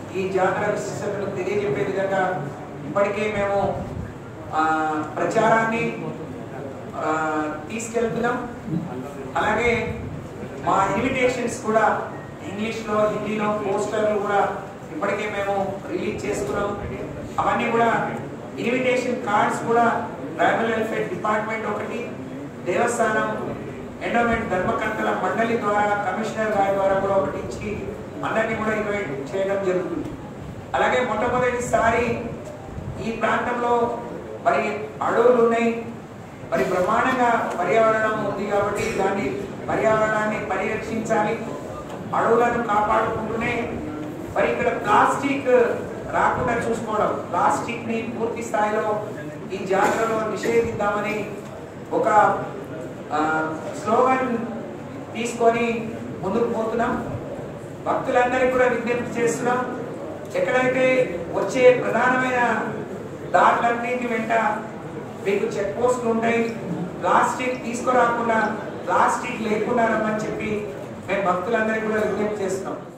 ఈ జాతర విశిష్టతను తెలియజెప్పే విధంగా ఇప్పటికే మేము ఆ, ప్రచారాన్ని ఆ, తీసుకెళ్తున్నాం అలాగే మా ఇన్విటేషన్స్ కూడా ఇంగ్లీష్లో హిందీలో పోస్టర్లు కూడా ఇప్పటికే మేము రిలీజ్ చేసుకున్నాం అవన్నీ కూడా ఇన్విటేషన్ కార్డ్స్ కూడా ట్రైబల్ వెల్ఫేర్ డిపార్ట్మెంట్ ఒకటి దేవస్థానం ఎండోమెంట్ ధర్మకర్తల మండలి ద్వారా కమిషనర్ గారి ద్వారా కూడా ఒకటి ఇచ్చి అందరినీ కూడా ఇన్వైట్ చేయడం జరుగుతుంది అలాగే మొట్టమొదటిసారి ఈ ప్రాంతంలో మరి అడవులు ఉన్నాయి మరి బ్రహ్మాండంగా పర్యావరణం ఉంది కాబట్టి దాన్ని పర్యావరణాన్ని పరిరక్షించాలి అడవులను కాపాడుకుంటూనే మరి ఇక్కడ ప్లాస్టిక్ రాకుండా చూసుకోవడం ప్లాస్టిక్ ని పూర్తి స్థాయిలో ఈ జాతరలో నిషేధిద్దామని ఒక ఆ, స్లోగన్ తీసుకొని ముందుకు పోతున్నాం భక్తులందరికీ కూడా విజ్ఞప్తి చేస్తున్నాం ఎక్కడైతే వచ్చే ప్రధానమైన దారులన్నింటి వెంట మీకు చెక్ పోస్టులు ఉంటాయి ప్లాస్టిక్ తీసుకురాకుండా ప్లాస్టిక్ లేకుండా రమ్మని చెప్పి మేము భక్తులందరికీ కూడా విజ్ఞప్తి చేస్తున్నాం